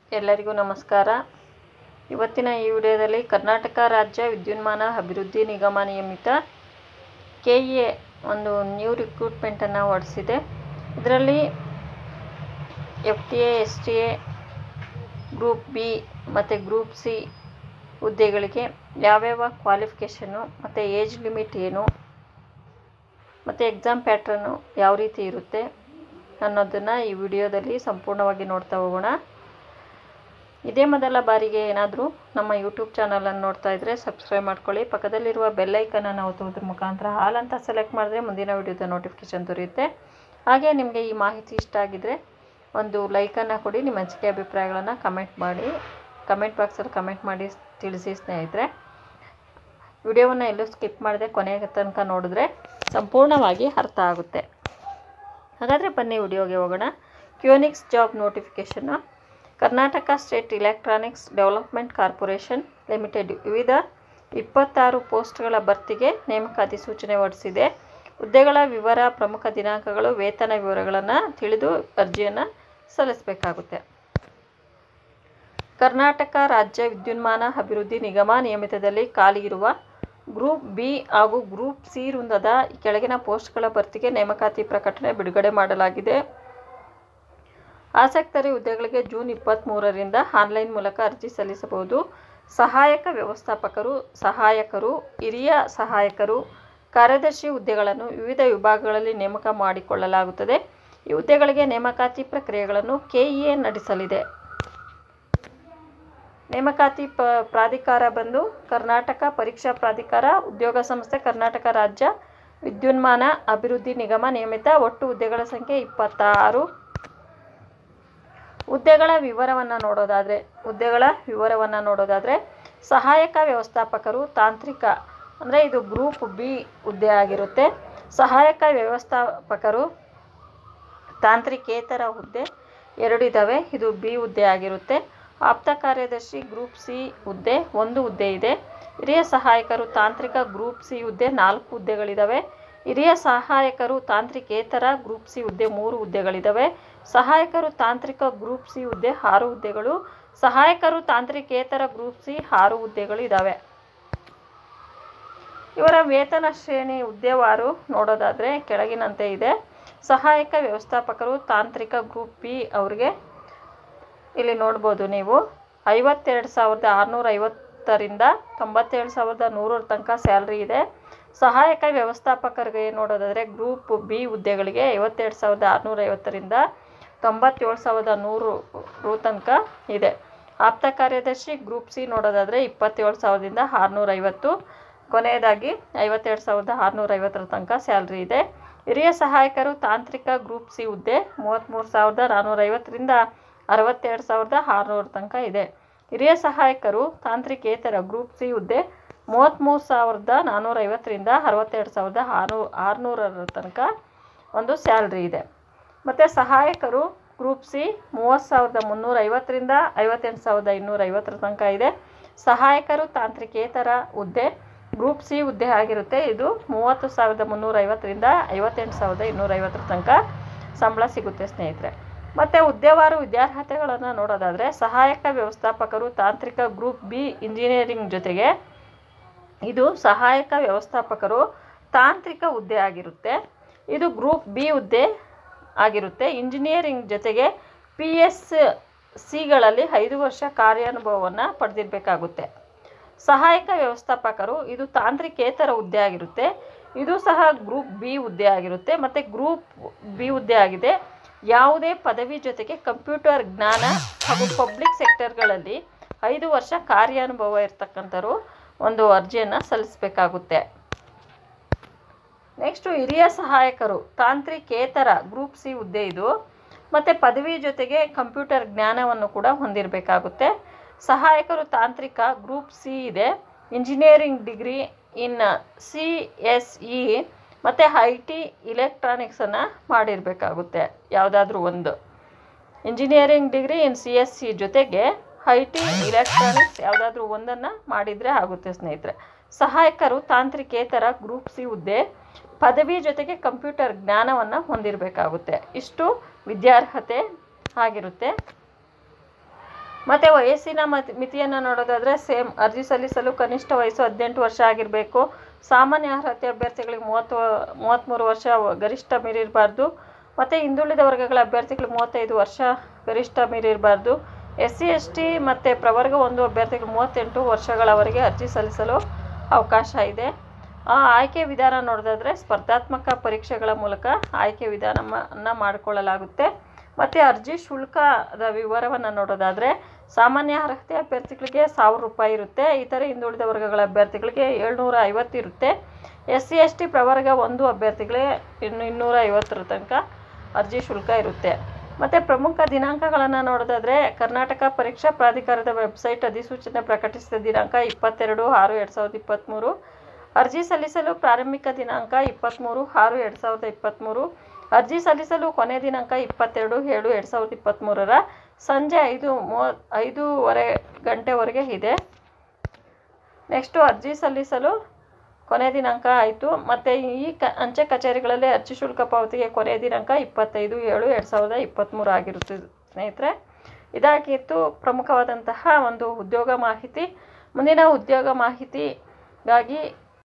ಎಲ್ಲರಿಗೂ ನಮಸ್ಕಾರ ಇವತ್ತಿನ ಈ ವಿಡಿಯೋದಲ್ಲಿ ಕರ್ನಾಟಕ ರಾಜ್ಯ ವಿದ್ಯುನ್ಮಾನ ಅಭಿವೃದ್ಧಿ ನಿಗಮ ನಿಯಮಿತ ಕೆ ಇ ಎ ಒಂದು ನ್ಯೂ ರಿಕ್ರೂಟ್ಮೆಂಟನ್ನು ಹೊರಡಿಸಿದೆ ಇದರಲ್ಲಿ F T A S T A group B ಮತ್ತು ಗ್ರೂಪ್ ಸಿ ಹುದ್ದೆಗಳಿಗೆ ಯಾವ್ಯಾವ ಕ್ವಾಲಿಫಿಕೇಷನ್ನು ಮತ್ತು ಏಜ್ ಲಿಮಿಟ್ ಏನು ಮತ್ತು ಎಕ್ಸಾಮ್ ಪ್ಯಾಟ್ರನ್ನು ಯಾವ ರೀತಿ ಇರುತ್ತೆ ಅನ್ನೋದನ್ನು ಈ ವಿಡಿಯೋದಲ್ಲಿ ಸಂಪೂರ್ಣವಾಗಿ ನೋಡ್ತಾ ಹೋಗೋಣ ಇದೇ ಮೊದಲ ಬಾರಿಗೆ ಏನಾದರೂ ನಮ್ಮ ಯೂಟ್ಯೂಬ್ ಚಾನಲನ್ನು ನೋಡ್ತಾ ಇದ್ದರೆ ಸಬ್ಸ್ಕ್ರೈಬ್ ಮಾಡ್ಕೊಳ್ಳಿ ಪಕ್ಕದಲ್ಲಿರುವ ಬೆಲ್ಲೈಕನನ್ನು ಒತ್ತುವುದ್ರ ಮುಖಾಂತರ ಹಾಲ್ ಅಂತ ಸೆಲೆಕ್ಟ್ ಮಾಡಿದ್ರೆ ಮುಂದಿನ ವಿಡಿಯೋದ ನೋಟಿಫಿಕೇಷನ್ ದೊರೆಯುತ್ತೆ ಹಾಗೆ ನಿಮಗೆ ಈ ಮಾಹಿತಿ ಇಷ್ಟ ಆಗಿದ್ದರೆ ಒಂದು ಲೈಕನ್ನು ಕೊಡಿ ನಿಮ್ಮ ಅನಿಸಿಕೆ ಅಭಿಪ್ರಾಯಗಳನ್ನು ಕಮೆಂಟ್ ಮಾಡಿ ಕಮೆಂಟ್ ಬಾಕ್ಸಲ್ಲಿ ಕಮೆಂಟ್ ಮಾಡಿ ತಿಳಿಸಿ ಸ್ನೇಹಿತರೆ ವಿಡಿಯೋವನ್ನು ಎಲ್ಲೂ ಸ್ಕಿಪ್ ಮಾಡದೆ ಕೊನೆಯ ತನಕ ನೋಡಿದ್ರೆ ಸಂಪೂರ್ಣವಾಗಿ ಅರ್ಥ ಆಗುತ್ತೆ ಹಾಗಾದರೆ ಬನ್ನಿ ವಿಡಿಯೋಗೆ ಹೋಗೋಣ ಕ್ಯೂನಿಕ್ಸ್ ಜಾಬ್ ನೋಟಿಫಿಕೇಷನ್ನು Karnataka state electronics development corporation limited ವಿವಿಧ ಇಪ್ಪತ್ತಾರು ಪೋಸ್ಟ್ಗಳ ಭರ್ತಿಗೆ ನೇಮಕಾತಿ ಸೂಚನೆ ಹೊರಡಿಸಿದೆ ಹುದ್ದೆಗಳ ವಿವರ ಪ್ರಮುಖ ದಿನಾಂಕಗಳು ವೇತನ ವಿವರಗಳನ್ನು ತಿಳಿದು ಅರ್ಜಿಯನ್ನು ಸಲ್ಲಿಸಬೇಕಾಗುತ್ತೆ ಕರ್ನಾಟಕ ರಾಜ್ಯ ವಿದ್ಯುನ್ಮಾನ ಅಭಿವೃದ್ಧಿ ನಿಗಮ ನಿಯಮಿತದಲ್ಲಿ ಖಾಲಿ ಇರುವ ಗ್ರೂಪ್ ಬಿ ಹಾಗೂ ಗ್ರೂಪ್ ಸಿ ವೃಂದದ ಕೆಳಗಿನ ಪೋಸ್ಟ್ಗಳ ಭರ್ತಿಗೆ ನೇಮಕಾತಿ ಪ್ರಕಟಣೆ ಬಿಡುಗಡೆ ಮಾಡಲಾಗಿದೆ ಆಸಕ್ತರಿ ಹುದ್ದೆಗಳಿಗೆ ಜೂನ್ ಇಪ್ಪತ್ತ್ಮೂರರಿಂದ ಆನ್ಲೈನ್ ಮೂಲಕ ಅರ್ಜಿ ಸಲ್ಲಿಸಬಹುದು ಸಹಾಯಕ ವ್ಯವಸ್ಥಾಪಕರು ಸಹಾಯಕರು ಹಿರಿಯ ಸಹಾಯಕರು ಕಾರ್ಯದರ್ಶಿ ಹುದ್ದೆಗಳನ್ನು ವಿವಿಧ ವಿಭಾಗಗಳಲ್ಲಿ ನೇಮಕ ಮಾಡಿಕೊಳ್ಳಲಾಗುತ್ತದೆ ಈ ಹುದ್ದೆಗಳಿಗೆ ನೇಮಕಾತಿ ಪ್ರಕ್ರಿಯೆಗಳನ್ನು ಕೆಇಎ ನಡೆಸಲಿದೆ ನೇಮಕಾತಿ ಪ ಪ್ರಾಧಿಕಾರ ಬಂದು ಕರ್ನಾಟಕ ಪರೀಕ್ಷಾ ಪ್ರಾಧಿಕಾರ ಉದ್ಯೋಗ ಸಂಸ್ಥೆ ಕರ್ನಾಟಕ ರಾಜ್ಯ ವಿದ್ಯುನ್ಮಾನ ಅಭಿವೃದ್ಧಿ ನಿಗಮ ನಿಯಮಿತ ಒಟ್ಟು ಹುದ್ದೆಗಳ ಸಂಖ್ಯೆ ಇಪ್ಪತ್ತಾರು ಹುದ್ದೆಗಳ ವಿವರವನ್ನು ನೋಡೋದಾದರೆ ಹುದ್ದೆಗಳ ವಿವರವನ್ನು ನೋಡೋದಾದರೆ ಸಹಾಯಕ ವ್ಯವಸ್ಥಾಪಕರು ತಾಂತ್ರಿಕ ಅಂದರೆ ಇದು ಗ್ರೂಪ್ ಬಿ ಹುದ್ದೆ ಆಗಿರುತ್ತೆ ಸಹಾಯಕ ವ್ಯವಸ್ಥಾಪಕರು ತಾಂತ್ರಿಕೇತರ ಹುದ್ದೆ ಎರಡು ಇದ್ದಾವೆ ಇದು ಬಿ ಹುದ್ದೆ ಆಗಿರುತ್ತೆ ಆಪ್ತ ಕಾರ್ಯದರ್ಶಿ ಗ್ರೂಪ್ ಸಿ ಹುದ್ದೆ ಒಂದು ಹುದ್ದೆ ಇದೆ ಹಿರಿಯ ಸಹಾಯಕರು ತಾಂತ್ರಿಕ ಗ್ರೂಪ್ ಸಿ ಹುದ್ದೆ ನಾಲ್ಕು ಹುದ್ದೆಗಳಿದ್ದಾವೆ ಹಿರಿಯ ಸಹಾಯಕರು ತಾಂತ್ರಿಕೇತರ ಗ್ರೂಪ್ ಸಿ ಹುದ್ದೆ ಮೂರು ಹುದ್ದೆಗಳಿದ್ದಾವೆ ಸಹಾಯಕರು ತಾಂತ್ರಿಕ ಗ್ರೂಪ್ ಸಿ ಹುದ್ದೆ ಆರು ಹುದ್ದೆಗಳು ಸಹಾಯಕರು ತಾಂತ್ರಿಕೇತರ ಗ್ರೂಪ್ ಸಿ ಆರು ಹುದ್ದೆಗಳು ಇದ್ದಾವೆ ಇವರ ವೇತನ ಶ್ರೇಣಿ ಹುದ್ದೆವಾರು ನೋಡೋದಾದರೆ ಕೆಳಗಿನಂತೆ ಇದೆ ಸಹಾಯಕ ವ್ಯವಸ್ಥಾಪಕರು ತಾಂತ್ರಿಕ ಗ್ರೂಪ್ ಬಿ ಅವರಿಗೆ ಇಲ್ಲಿ ನೋಡ್ಬೋದು ನೀವು ಐವತ್ತೆರಡು ಸಾವಿರದ ಆರುನೂರ ಐವತ್ತರಿಂದ ತೊಂಬತ್ತೇಳು ಸಾವಿರದ ನೂರರ ತನಕ ಸ್ಯಾಲ್ರಿ ಇದೆ ಸಹಾಯಕ ವ್ಯವಸ್ಥಾಪಕರಿಗೆ ನೋಡೋದಾದರೆ ಗ್ರೂಪ್ ಬಿ ಹುದ್ದೆಗಳಿಗೆ ಐವತ್ತೆರಡು ಸಾವಿರದ ಆರುನೂರ ಐವತ್ತರಿಂದ ತೊಂಬತ್ತೇಳು ಸಾವಿರದ ನೂರು ರು ತನಕ ಇದೆ ಆಪ್ತ ಕಾರ್ಯದರ್ಶಿ ಗ್ರೂಪ್ ಸಿ ನೋಡೋದಾದರೆ ಇಪ್ಪತ್ತೇಳು ಸಾವಿರದಿಂದ ಆರುನೂರ ಐವತ್ತು ಕೊನೆಯದಾಗಿ ಐವತ್ತೆರಡು ಸಾವಿರದ ಆರುನೂರ ಐವತ್ತರ ತನಕ ಸ್ಯಾಲ್ರಿ ಇದೆ ಹಿರಿಯ ಸಹಾಯಕರು ತಾಂತ್ರಿಕ ಗ್ರೂಪ್ ಸಿ ಹುದ್ದೆ ಮೂವತ್ತ್ಮೂರು ಸಾವಿರದ ನಾನ್ನೂರ ಐವತ್ತರಿಂದ ಅರವತ್ತೆರಡು ಸಾವಿರದ ಆರುನೂರ ತನಕ ಇದೆ ಹಿರಿಯ ಸಹಾಯಕರು ತಾಂತ್ರಿಕೇತರ ಗ್ರೂಪ್ ಸಿ ಹುದ್ದೆ ಮೂವತ್ತ್ಮೂರು ಸಾವಿರದ ನಾನ್ನೂರ ಐವತ್ತರಿಂದ ಅರವತ್ತೆರಡು ಸಾವಿರದ ಆರುನೂರು ಆರುನೂರರ ತನಕ ಒಂದು ಸ್ಯಾಲ್ರಿ ಇದೆ ಮತ್ತು ಸಹಾಯಕರು ಗ್ರೂಪ್ ಸಿ ಮೂವತ್ತು ಸಾವಿರದ ಮುನ್ನೂರ ಐವತ್ತರಿಂದ ಐವತ್ತೆಂಟು ಸಾವಿರದ ಇನ್ನೂರ ಐವತ್ತರ ತನಕ ಇದೆ ಸಹಾಯಕರು ತಾಂತ್ರಿಕೇತರ ಹುದ್ದೆ ಗ್ರೂಪ್ ಸಿ ಹುದ್ದೆ ಆಗಿರುತ್ತೆ ಇದು ಮೂವತ್ತು ಸಾವಿರದ ಮುನ್ನೂರ ಐವತ್ತರಿಂದ ಐವತ್ತೆಂಟು ಸಾವಿರದ ಇನ್ನೂರ ಐವತ್ತರ ತನಕ ಸಂಬಳ ಸಿಗುತ್ತೆ ಸ್ನೇಹಿತರೆ ಮತ್ತು ಹುದ್ದೆವಾರು ವಿದ್ಯಾರ್ಹತೆಗಳನ್ನು ನೋಡೋದಾದರೆ ಸಹಾಯಕ ವ್ಯವಸ್ಥಾಪಕರು ತಾಂತ್ರಿಕ ಗ್ರೂಪ್ ಬಿ ಇಂಜಿನಿಯರಿಂಗ್ ಜೊತೆಗೆ ಇದು ಸಹಾಯಕ ವ್ಯವಸ್ಥಾಪಕರು ತಾಂತ್ರಿಕ ಹುದ್ದೆ ಆಗಿರುತ್ತೆ ಇದು ಗ್ರೂಪ್ ಬಿ ಹುದ್ದೆ ಆಗಿರುತ್ತೆ ಇಂಜಿನಿಯರಿಂಗ್ ಜೊತೆಗೆ ಪಿ ಎಸ್ ಸಿಗಳಲ್ಲಿ ಐದು ವರ್ಷ ಕಾರ್ಯಾನುಭವವನ್ನು ಪಡೆದಿರಬೇಕಾಗುತ್ತೆ ಸಹಾಯಕ ವ್ಯವಸ್ಥಾಪಕರು ಇದು ತಾಂತ್ರಿಕೇತರ ಹುದ್ದೆ ಆಗಿರುತ್ತೆ ಇದು ಸಹ ಗ್ರೂಪ್ ಬಿ ಹುದ್ದೆ ಆಗಿರುತ್ತೆ ಮತ್ತು ಗ್ರೂಪ್ ಬಿ ಹುದ್ದೆ ಆಗಿದೆ ಯಾವುದೇ ಪದವಿ ಜೊತೆಗೆ ಕಂಪ್ಯೂಟರ್ ಜ್ಞಾನ ಹಾಗೂ ಪಬ್ಲಿಕ್ ಸೆಕ್ಟರ್ಗಳಲ್ಲಿ ಐದು ವರ್ಷ ಕಾರ್ಯಾನುಭವ ಇರ್ತಕ್ಕಂಥವ್ರು ಒಂದು ಅರ್ಜಿಯನ್ನು ಸಲ್ಲಿಸಬೇಕಾಗುತ್ತೆ ನೆಕ್ಸ್ಟು ಹಿರಿಯ ಸಹಾಯಕರು ತಾಂತ್ರಿಕೇತರ ಗ್ರೂಪ್ ಸಿ ಹುದ್ದೆ ಇದು ಮತ್ತು ಪದವಿ ಜೊತೆಗೆ ಕಂಪ್ಯೂಟರ್ ಜ್ಞಾನವನ್ನು ಕೂಡ ಹೊಂದಿರಬೇಕಾಗುತ್ತೆ ಸಹಾಯಕರು ತಾಂತ್ರಿಕ ಗ್ರೂಪ್ ಸಿ ಇದೆ engineering degree in C S E ಮತ್ತು ಐ ಟಿ ಇಲೆಕ್ಟ್ರಾನಿಕ್ಸನ್ನು ಮಾಡಿರಬೇಕಾಗುತ್ತೆ ಯಾವುದಾದ್ರೂ ಒಂದು engineering degree in C S C ಜೊತೆಗೆ ಐ ಟಿ ಇಲೆಕ್ಟ್ರಾನಿಕ್ಸ್ ಯಾವುದಾದ್ರೂ ಒಂದನ್ನು ಮಾಡಿದರೆ ಆಗುತ್ತೆ ಸ್ನೇಹಿತರೆ ಸಹಾಯಕರು ತಾಂತ್ರಿಕೇತರ ಗ್ರೂಪ್ ಸಿ ಹುದ್ದೆ ಪದವಿ ಜೊತೆಗೆ ಕಂಪ್ಯೂಟರ್ ಜ್ಞಾನವನ್ನು ಹೊಂದಿರಬೇಕಾಗುತ್ತೆ ಇಷ್ಟು ವಿದ್ಯಾರ್ಹತೆ ಆಗಿರುತ್ತೆ ಮತ್ತು ವಯಸ್ಸಿನ ಮತ್ ಮಿತಿಯನ್ನು ನೋಡೋದಾದರೆ ಸೇಮ್ ಅರ್ಜಿ ಸಲ್ಲಿಸಲು ಕನಿಷ್ಠ ವಯಸ್ಸು ಹದಿನೆಂಟು ವರ್ಷ ಆಗಿರಬೇಕು ಸಾಮಾನ್ಯ ಅರ್ಹತೆ ಅಭ್ಯರ್ಥಿಗಳಿಗೆ ಮೂವತ್ತು ಮೂವತ್ತ್ಮೂರು ವರ್ಷ ಗರಿಷ್ಠ ಮೀರಿರಬಾರ್ದು ಮತ್ತು ಹಿಂದುಳಿದ ವರ್ಗಗಳ ಅಭ್ಯರ್ಥಿಗಳು ಮೂವತ್ತೈದು ವರ್ಷ ಗರಿಷ್ಠ ಮೀರಿರಬಾರ್ದು ಎಸ್ ಸಿ ಎಸ್ ಟಿ ಮತ್ತು ಪ್ರವರ್ಗ ಒಂದು ಅಭ್ಯರ್ಥಿಗಳು ಮೂವತ್ತೆಂಟು ವರ್ಷಗಳವರೆಗೆ ಅರ್ಜಿ ಸಲ್ಲಿಸಲು ಅವಕಾಶ ಇದೆ ಆ ಆಯ್ಕೆ ವಿಧಾನ ನೋಡೋದಾದರೆ ಸ್ಪರ್ಧಾತ್ಮಕ ಪರೀಕ್ಷೆಗಳ ಮೂಲಕ ಆಯ್ಕೆ ವಿಧಾನವನ್ನು ಮಾಡಿಕೊಳ್ಳಲಾಗುತ್ತೆ ಮತ್ತು ಅರ್ಜಿ ಶುಲ್ಕದ ವಿವರವನ್ನು ನೋಡೋದಾದರೆ ಸಾಮಾನ್ಯ ಅರ್ಹತೆ ಅಭ್ಯರ್ಥಿಗಳಿಗೆ ಸಾವಿರ ರೂಪಾಯಿ ಇರುತ್ತೆ ಇತರೆ ಹಿಂದುಳಿದ ವರ್ಗಗಳ ಅಭ್ಯರ್ಥಿಗಳಿಗೆ ಏಳ್ನೂರ ಐವತ್ತು ಇರುತ್ತೆ ಎಸ್ ಸಿ ಎಸ್ ಟಿ ಪ್ರವರ್ಗ ಒಂದು ಅಭ್ಯರ್ಥಿಗಳಿಗೆ ಇನ್ನು ಇನ್ನೂರ ಐವತ್ತರ ತನಕ ಅರ್ಜಿ ಶುಲ್ಕ ಇರುತ್ತೆ ಮತ್ತು ಪ್ರಮುಖ ದಿನಾಂಕಗಳನ್ನು ನೋಡೋದಾದರೆ ಕರ್ನಾಟಕ ಪರೀಕ್ಷಾ ಪ್ರಾಧಿಕಾರದ ವೆಬ್ಸೈಟ್ ಅಧಿಸೂಚನೆ ಪ್ರಕಟಿಸಿದ ದಿನಾಂಕ ಇಪ್ಪತ್ತೆರಡು ಆರು ಎರಡು ಸಾವಿರದ ಇಪ್ಪತ್ತ್ಮೂರು ಅರ್ಜಿ ಸಲ್ಲಿಸಲು ಪ್ರಾರಂಭಿಕ ದಿನಾಂಕ ಇಪ್ಪತ್ತ್ಮೂರು ಆರು ಎರಡು ಸಾವಿರದ ಇಪ್ಪತ್ತ್ಮೂರು ಅರ್ಜಿ ಸಲ್ಲಿಸಲು ಕೊನೆ ದಿನಾಂಕ ಇಪ್ಪತ್ತೆರಡು ಏಳು ಎರಡು ಸಾವಿರದ ಇಪ್ಪತ್ತ್ಮೂರರ ಸಂಜೆ ಐದು ಮೂವತ್ ಐದೂವರೆ ಗಂಟೆವರೆಗೆ ಇದೆ ನೆಕ್ಸ್ಟು ಅರ್ಜಿ ಸಲ್ಲಿಸಲು ಕೊನೆ ದಿನಾಂಕ ಆಯಿತು ಮತ್ತು ಈ ಕ ಅಂಚೆ ಕಚೇರಿಗಳಲ್ಲಿ ಅರ್ಜಿ ಶುಲ್ಕ ಪಾವತಿಗೆ ಕೊನೆಯ ದಿನಾಂಕ ಇಪ್ಪತ್ತೈದು ಏಳು ಎರಡು ಸಾವಿರದ ಇಪ್ಪತ್ತ್ಮೂರು ಆಗಿರುತ್ತೆ ಸ್ನೇಹಿತರೆ ಇದಾಗಿತ್ತು ಪ್ರಮುಖವಾದಂತಹ ಒಂದು ಉದ್ಯೋಗ ಮಾಹಿತಿ ಮುಂದಿನ ಉದ್ಯೋಗ ಮಾಹಿತಿಗಾಗಿ